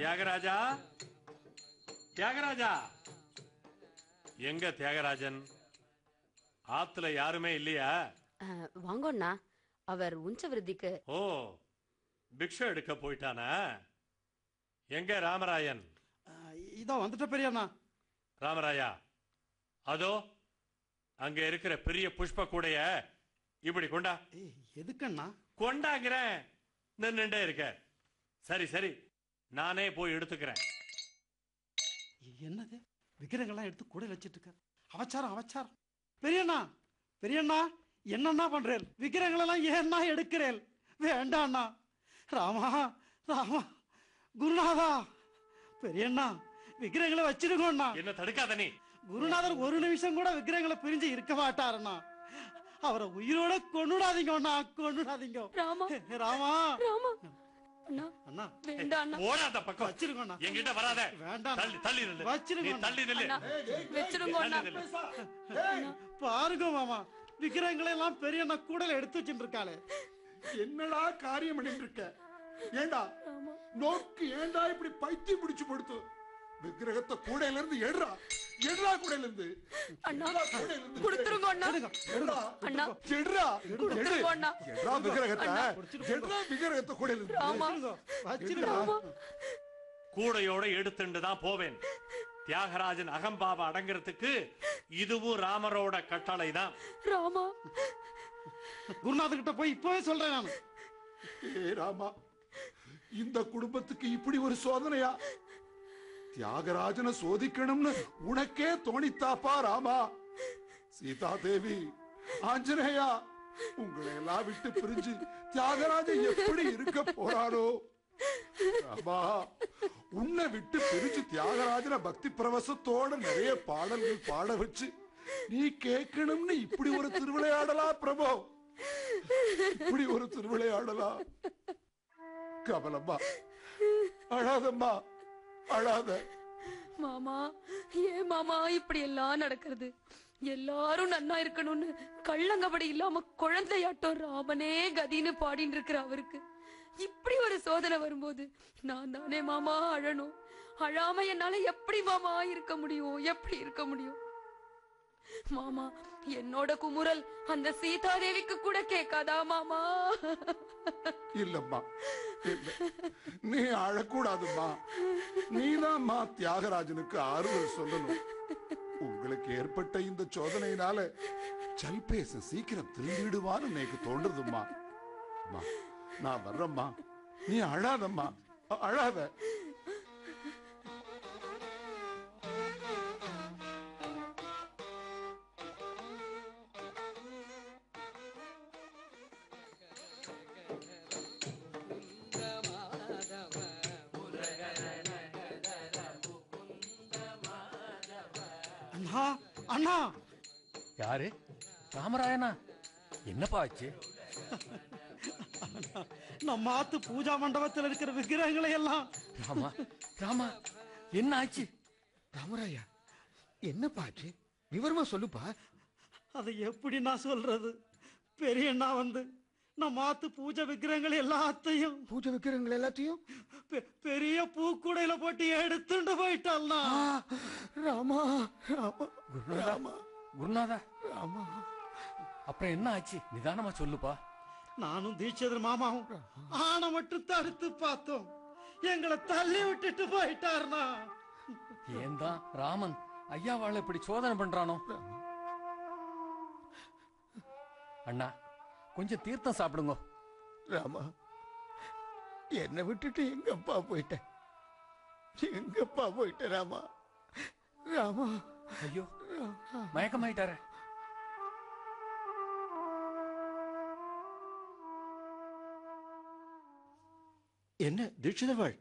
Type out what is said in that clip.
தியாகராஜா தியாகராஜா எங்க தியாகராஜன் ஆத்துல யாருமே இல்லையா அஹ், வாங்கோண்ணா அவர் உஞ்ச விருத்திக்கு ஓ பிக்ஷை எடுக்க போயிட்டானா எங்க ராமராயன் அஹ், இதோ வந்துட்ட பெரியண்ணா ராமராயா அதோ அங்க இருக்கிற பெரிய புஷ்ப கூடைய இப்படி கொண்டா ஏய் எதுக்கண்ணா கொண்டாங்கிறேன் நின்னுட்டே இருக்க சரி சரி நானே போய் எடுத்துக்கிறேன் என்னது விக்கிரங்கள்லாம் எடுத்து கூட வச்சிட்டு இருக்க அவச்சாரம் அவச்சாரம் பெரியண்ணா பெரியண்ணா என்னண்ணா பண்றேன் விக்கிரங்களெல்லாம் ஏன்னா எடுக்கிறேன் வேண்டாண்ணா ராமா ராமா குருநாதா பெரியண்ணா விக்கிரங்களை வச்சிருக்கோண்ணா என்ன தடுக்காத நீ குருநாதர் ஒரு நிமிஷம் கூட விக்கிரங்களை பிரிஞ்சு இருக்க மாட்டாருண்ணா அவரை உயிரோட கொண்டுடாதீங்கண்ணா கொண்டுடாதீங்க ராமா ராமா ராமா அண்ணா அண்ணா வேண்டாம் அண்ணா ஓட அந்த பக்கம் வச்சிருக்கோண்ணா என்கிட்ட வராத வேண்டாம். தள்ளி தள்ளி நில்லு வச்சிருங்க. நீ தள்ளி நில்லு அண்ணா வச்சிருங்க அண்ணா தள்ளி நில்லு பாருங்க மாமா விக்கிரங்களை எல்லாம் பெரிய அண்ணா கூடல எடுத்து வச்சுட்டு இருக்காளே என்னடா காரியம் பண்ணிட்டு இருக்க ஏண்டா ராமா நோக்கு ஏண்டா இப்படி பைத்தியம் பிடிச்சு படுத்து விக்கிரகத்தை கூடையில இருந்து எடுறா எடுறா கூடையில இருந்து அண்ணா எடுறா கூடையில இருந்து. கொடுத்துருங்க அண்ணா எடுறா அண்ணா எடுறா எடு கொடுத்துருங்க அண்ணா எடுறா விக்கிரகத்தை எடுறா விக்கிரகத்தை கூடையில இருந்து ராமா வச்சிருங்க ராமா கூடையோட எடுத்துட்டு தான் போவேன் தியாகராஜன் அகம்பாவ அடங்குறதுக்கு இதுவும் ராமரோட கட்டளை தான் ராமா குருநாதர் கிட்ட போய் இப்பவே சொல்றேன் நான் ஏ ராமா இந்த குடும்பத்துக்கு இப்படி ஒரு சோதனையா தியாகராஜனை சோதிக்கணும்னு உனக்கே தோணித்தாப்பா ராமா சீதா தேவி ஆஞ்சநேயா உங்களை எல்லாம் விட்டு பிரிஞ்சு தியாகராஜன் எப்படி இருக்க போறாரோ ராமா உன்னை விட்டு பிரிஞ்சு தியாகராஜன பக்தி பிரவசத்தோட நிறைய பாடல்கள் பாட வச்சு நீ கேட்கணும்னு இப்படி ஒரு திருவிளையாடலா பிரபு இப்படி ஒரு திருவிளையாடலா கமலம்மா அழாதம்மா அழாத மாமா ஏன் மாமா இப்படி எல்லாம் நடக்கிறது எல்லாரும் நன்னா இருக்கணும்னு கள்ளங்கபடி இல்லாம குழந்தையாட்டம் ராமனே கதின்னு பாடின்னு இருக்கிற அவருக்கு இப்படி ஒரு சோதனை வரும்போது நான் தானே மாமா அழணும் அழாம என்னால எப்படி மாமா இருக்க முடியும் எப்படி இருக்க முடியும் மாமா என்னோட குமுறல் அந்த சீதாதேவிக்கு கூட கேட்காதா மாமா இல்லம்மா இல்ல நீ அழக்கூடாதும்மா நீதாம்மா தியாகராஜனுக்கு ஆறுதல் சொல்லணும் உங்களுக்கு ஏற்பட்ட இந்த சோதனையினால சல்பேச சீக்கிரம் திரும்பிடுவான்னு எனக்கு தோன்றுதும்மா அம்மா, நான் வர்றேம்மா நீ அழாதம்மா அ- அழாத அண்ணா அண்ணா யாரு ராமராயனா என்னப்பா ஆச்சு நம்ம ஆத்து பூஜா மண்டபத்தில் இருக்கிற விக்கிரகங்களை எல்லாம் ராமா ராமா என்ன ஆச்சு ராமராயா என்னப்பா ஆச்சு விவரமா சொல்லுப்பா அதை எப்படி நான் சொல்றது பெரியண்ணா வந்து நம்ம ஆத்து பூஜை விக்கிரகங்கள் எல்லாத்தையும் பூஜை வைக்கிறவங்க எல்லாத்தையும் பெ- பெரிய பூக்கூடையில போட்டு எடுத்துட்டு போயிட்டாள்னா ராமா ராமா குருநாதா குருநாதா ராமா அப்புறம் என்ன ஆச்சு நிதானமா சொல்லுப்பா நானும் தீட்சிதர் மாமாவும் ஆனை மட்டும் தடுத்து பார்த்தோம் எங்களை தள்ளி விட்டுட்டு போயிட்டாருனா ஏன் தான் ராமன் ஐயாவாள இப்படி சோதனை பண்றானோ அண்ணா கொஞ்சம் தீர்த்தம் சாப்பிடுங்க ராமா என்னை விட்டுட்டு எங்கப்பா போயிட்ட எங்கப்பா போயிட்ட ராமா ராமா ஐயோ மயக்கமாயிட்டாரே என்ன தீட்சிதவாள்